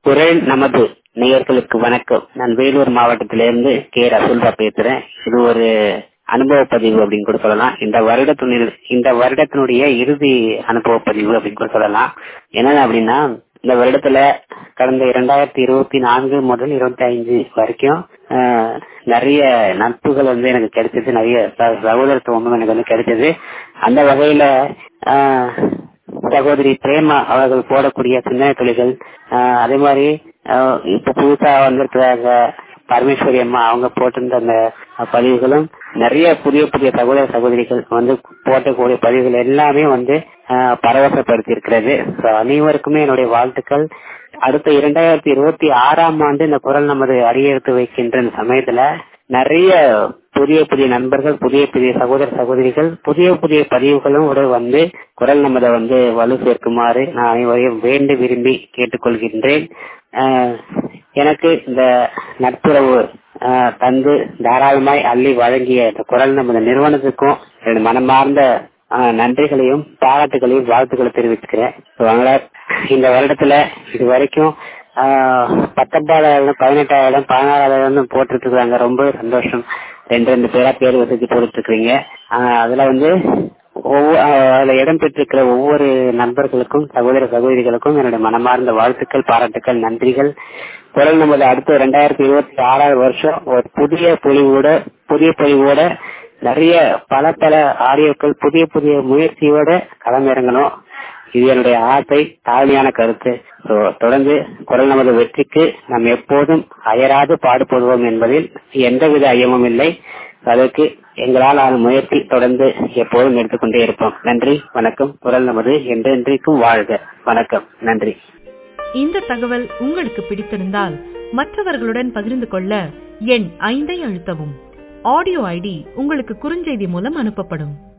குரல் நமது நேயர்களுக்கு வணக்கம் நான் வேலூர் மாவட்டத்திலிருந்து கே ரசூல்பா பேசுறேன் இது ஒரு அனுபவ பதிவு அப்படின்னு கூட சொல்லலாம் இந்த வருடத்தினுடைய இந்த வருடத்தினுடைய இறுதி அனுபவ பதிவு அப்படின்னு கூட சொல்லலாம் என்னென்ன அப்படின்னா இந்த வருடத்துல கடந்த இரண்டாயிரத்தி இருபத்தி நான்கு முதல் இருபத்தி ஐந்து வரைக்கும் ஆஹ், நிறைய நட்புகள் வந்து எனக்கு கிடைச்சது நிறைய ச- சகோதரத்துவமும் எனக்கு வந்து கிடைச்சது அந்த வகையில ஆஹ், சகோதரி பிரேமா அவர்கள் போடக்கூடிய சின்ன துளிகள் ஆஹ், அதே மாதிரி ஆஹ், இப்ப புதுசா வந்திருக்கிறாங்க பரமேஸ்வரி அம்மா அவங்க போட்டிருந்த அந்த பதிவுகளும் நிறைய புதிய புதிய சகோதர சகோதரிகள் வந்து போட்டக்கூடிய பதிவுகள் எல்லாமே வந்து ஆஹ், பரவசப்படுத்தி இருக்கிறது So, அனைவருக்குமே என்னுடைய வாழ்த்துக்கள் அடுத்த இரண்டாயிரத்தி இருபத்தி ஆறாம் ஆண்டு இந்த குரல் நமது அடியெடுத்து வைக்கின்ற இந்த சமயத்துல நிறைய புதிய புதிய நண்பர்கள் புதிய புதிய சகோதர சகோதரிகள் புதிய புதிய பதிவுகளும் கூட வந்து குரல் நமதை வந்து வலு சேர்க்குமாறு நான் அனைவரையும் வேண்டி விரும்பி கேட்டுக்கொள்கின்றேன் ஆஹ் எனக்கு இந்த நட்புறவு ஆஹ் தந்து தாராளமாய் அள்ளி வழங்கிய இந்த குரல் நமது நிறுவனத்துக்கும் எனது மனமார்ந்த ஆஹ் நன்றிகளையும் பாராட்டுகளையும் வாழ்த்துக்களை தெரிவிச்சுக்கிறேன் So, அதனால இந்த வருடத்துல இது வரைக்கும் ஆஹ் பத்தொன்பதாயிரம் பதினெட்டாயிரம் பதினாறாயிரம் போட்டுட்டு இருக்காங்க ரொம்ப சந்தோஷம் ரெண்டு ரெண்டு பேரா பேர் வசதி போட்டுட்டு இருக்கிறீங்க ஆஹ் அதுல வந்து ஒவ்வொரு ஆஹ் அதுல இடம் பெற்றிருக்கிற ஒவ்வொரு நண்பர்களுக்கும் சகோதர சகோதரிகளுக்கும் என்னுடைய மனமார்ந்த வாழ்த்துக்கள் பாராட்டுக்கள் நன்றிகள் குரல் நமது அடுத்த ரெண்டாயிரத்தி இருபத்தி ஆறாவது வருஷம் ஒரு புதிய பொலிவோட புதிய பொலிவோட நிறைய பல பல ஆடியோக்கள் புதிய புதிய முயற்சியோட களமிறங்கணும் இது என்னுடைய ஆசை தாழ்மையான கருத்து So, தொடர்ந்து குரல் நமது வெற்றிக்கு நாம் எப்போதும் அயராது பாடுபடுவோம் என்பதில் எந்தவித ஐயமும் இல்லை அதற்கு எங்களால் ஆன முயற்சி தொடர்ந்து எப்போதும் எடுத்துக்கொண்டே இருப்போம் நன்றி வணக்கம் குரல் நமது என்றென்றைக்கும் வாழ்க வணக்கம் நன்றி இந்த தகவல் உங்களுக்கு பிடித்திருந்தால் மற்றவர்களுடன் பகிர்ந்து கொள்ள எண் ஐந்தை அழுத்தவும் ஆடியோ ஐடி உங்களுக்கு குறுஞ்செய்தி மூலம் அனுப்பப்படும்